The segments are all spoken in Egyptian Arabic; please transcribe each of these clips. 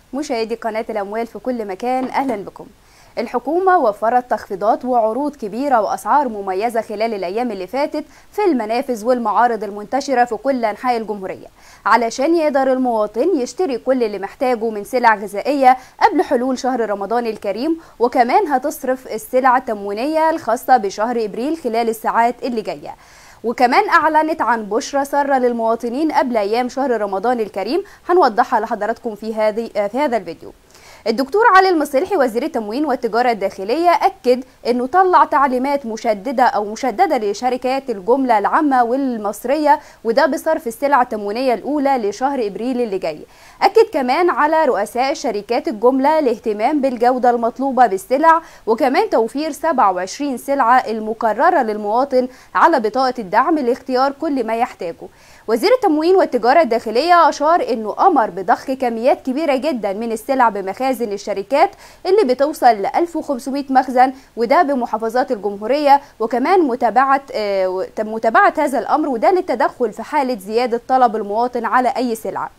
مشاهدي قناة الأموال في كل مكان أهلا بكم الحكومة وفرت تخفيضات وعروض كبيرة وأسعار مميزة خلال الأيام اللي فاتت في المنافذ والمعارض المنتشرة في كل أنحاء الجمهورية علشان يقدر المواطن يشتري كل اللي محتاجه من سلع غذائية قبل حلول شهر رمضان الكريم وكمان هتصرف السلع التموينية الخاصة بشهر إبريل خلال الساعات اللي جاية وكمان اعلنت عن بشرى ساره للمواطنين قبل ايام شهر رمضان الكريم هنوضحها لحضراتكم في هذه في هذا الفيديو الدكتور علي المصلحي وزير التموين والتجاره الداخليه اكد انه طلع تعليمات مشدده او مشدده لشركات الجمله العامه والمصريه وده بصرف السلع التموينيه الاولى لشهر ابريل اللي جاي اكد كمان على رؤساء شركات الجمله الاهتمام بالجوده المطلوبه بالسلع وكمان توفير 27 سلعه المقرره للمواطن على بطاقه الدعم لاختيار كل ما يحتاجه وزير التموين والتجاره الداخليه اشار انه امر بضخ كميات كبيره جدا من السلع بمخازن الشركات اللي بتوصل ل 1500 مخزن وده بمحافظات الجمهوريه وكمان متابعه آه متابعه هذا الامر وده للتدخل في حاله زياده طلب المواطن على اي سلعه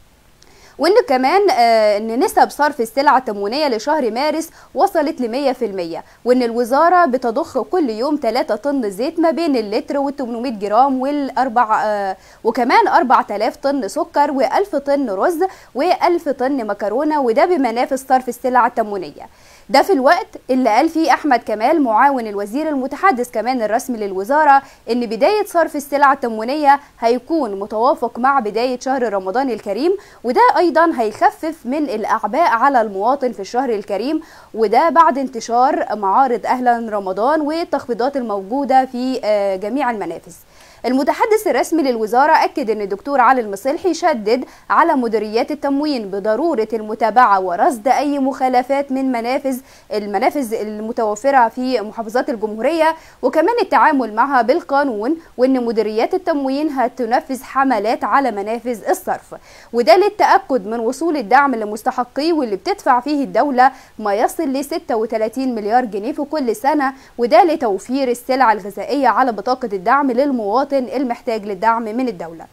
وان كمان آه ان نسب صرف السلع التموينيه لشهر مارس وصلت ل 100% وان الوزاره بتضخ كل يوم 3 طن زيت ما بين اللتر وال 800 جرام والاربع آه وكمان 4000 طن سكر و1000 طن رز و1000 طن مكرونه وده بمنافذ صرف السلع التموينيه ده في الوقت اللي قال فيه احمد كمال معاون الوزير المتحدث كمان الرسمي للوزاره ان بدايه صرف السلع التموينيه هيكون متوافق مع بدايه شهر رمضان الكريم وده ايضا هيخفف من الاعباء على المواطن في الشهر الكريم وده بعد انتشار معارض اهلا رمضان والتخفيضات الموجوده في جميع المنافذ المتحدث الرسمي للوزارة أكد أن الدكتور علي المصلحي شدد على مديريات التموين بضرورة المتابعة ورصد أي مخالفات من منافذ المنافذ المتوفرة في محافظات الجمهورية وكمان التعامل معها بالقانون وأن مديريات التموين هتنفذ حملات على منافذ الصرف وده للتأكد من وصول الدعم لمستحقيه واللي بتدفع فيه الدولة ما يصل ل 36 مليار جنيه في كل سنة وده لتوفير السلع الغذائية على بطاقة الدعم للمواطن المحتاج للدعم من الدولة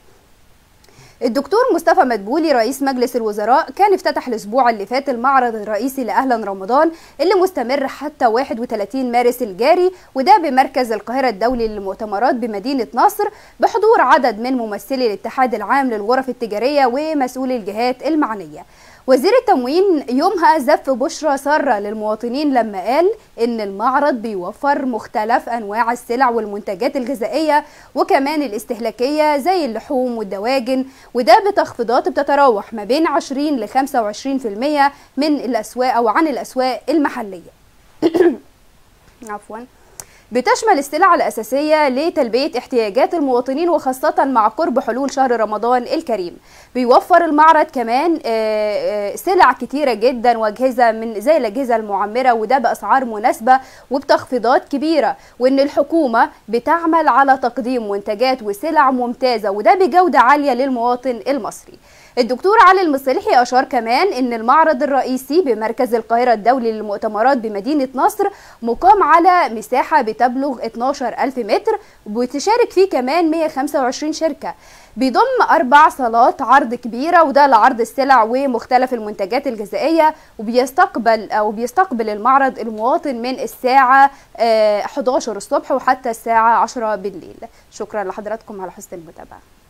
الدكتور مصطفى مدبولي رئيس مجلس الوزراء كان افتتح الاسبوع اللي فات المعرض الرئيسي لاهلا رمضان اللي مستمر حتى 31 مارس الجاري وده بمركز القاهره الدولي للمؤتمرات بمدينه نصر بحضور عدد من ممثلي الاتحاد العام للغرف التجاريه ومسؤولي الجهات المعنيه وزير التموين يومها زف بشرى سارة للمواطنين لما قال إن المعرض بيوفر مختلف أنواع السلع والمنتجات الغذائية وكمان الاستهلاكية زي اللحوم والدواجن وده بتخفيضات بتتراوح ما بين 20 ل 25% من الأسواق أو عن الأسواق المحلية عفواً بتشمل السلع الأساسية لتلبية احتياجات المواطنين وخاصة مع قرب حلول شهر رمضان الكريم بيوفر المعرض كمان سلع كتيرة جدا وأجهزة من زي الأجهزة المعمرة وده بأسعار مناسبة وبتخفيضات كبيرة وإن الحكومة بتعمل على تقديم منتجات وسلع ممتازة وده بجودة عالية للمواطن المصري الدكتور علي المصلحي أشار كمان أن المعرض الرئيسي بمركز القاهرة الدولي للمؤتمرات بمدينة نصر مقام على مساحة بتبلغ 12 ألف متر وتشارك فيه كمان 125 شركة بيضم أربع صالات عرض كبيرة وده لعرض السلع ومختلف المنتجات الغذائية وبيستقبل أو بيستقبل المعرض المواطن من الساعة 11 الصبح وحتى الساعة 10 بالليل شكرا لحضراتكم على حسن المتابعة